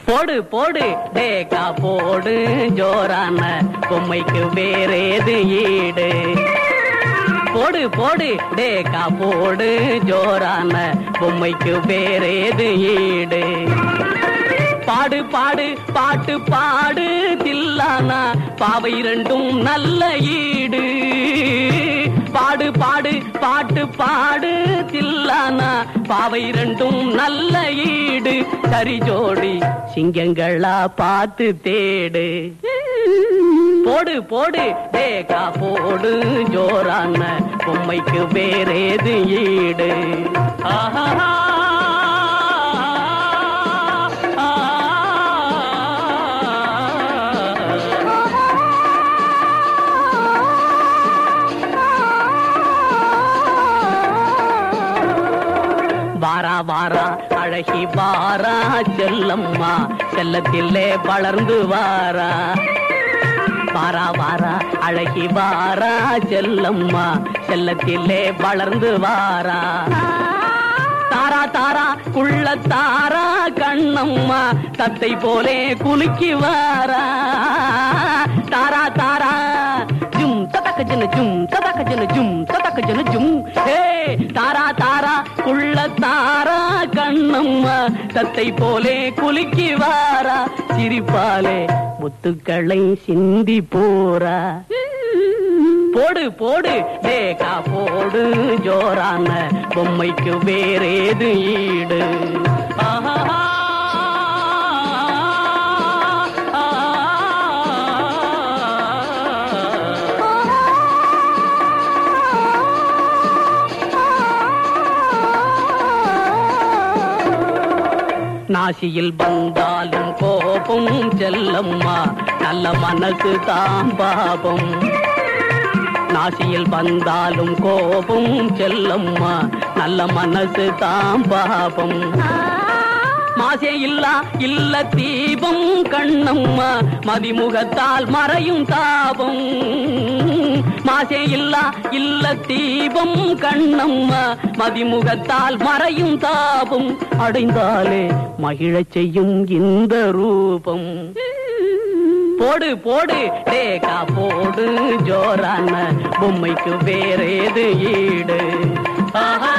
போடு போடு டேக்கா போடு ஜோரான பொம்மைக்கு வேறேது ஈடு போடு போடு டேக்கா போடு ஜோரான பொம்மைக்கு வேறேது ஈடு பாடு பாடு பாட்டு பாடு தில்லானா பாவை ரெண்டும் நல்ல ஈடு பாடு பாடு பாட்டு பாடு தில்லானா பாவை ரெண்டும் நல்ல ஈடு சரி ஜோடி சிங்கங்களா பார்த்து தேடு போடு போடு டேக்கா போடு ஜோரான பொம்மைக்கு வேறேது ஈடு ஆஹா வாரா வாரா அழகி வாரா செல்லம்மா செல்லத்திலே வளர்ந்து வாரா வாரா வாரா அழகி வாரா செல்லம்மா செல்லத்திலே வளர்ந்து வாரா தாரா தாரா குள்ள தாரா கண்ணம்மா தத்தை போலே குலுக்கி வாரா தாரா தாரா ஜும் ததக்க ஜன ஜும் ததக்க ஜன ஜும் ததக்க ஜன ஜும் ஹே தாரா தாரா குள்ள தாரா கண்ணம்மா தத்தை போலே குலுக்கி வாரா சிரிப்பாலே முத்துக்களை சிந்தி போறா போடு போடு டேக்கா போடு ஜோரான பொம்மைக்கு வேறேது ஈடு ஆஹா நாசியில் வந்தாலும் கோபம் செல்லம்மா நல்ல மனசு தான் பாபம் நாசியில் வந்தாலும் கோபம் செல்லம்மா நல்ல மனசு தான் பாபம் மாசே இல்லா இல்ல தீபம் கண்ணம்மா மதிமுகத்தால் மறையும் தாபம் மாசே இல்லா இல்ல தீபம் கண்ணம்மா மதிமுகத்தால் மறையும் தாபம் அடைந்தாலே மகிழச் செய்யும் இந்த ரூபம் போடு போடு டேக்கா போடு ஜோரான பொம்மைக்கு வேறேது ஈடு ஆஹா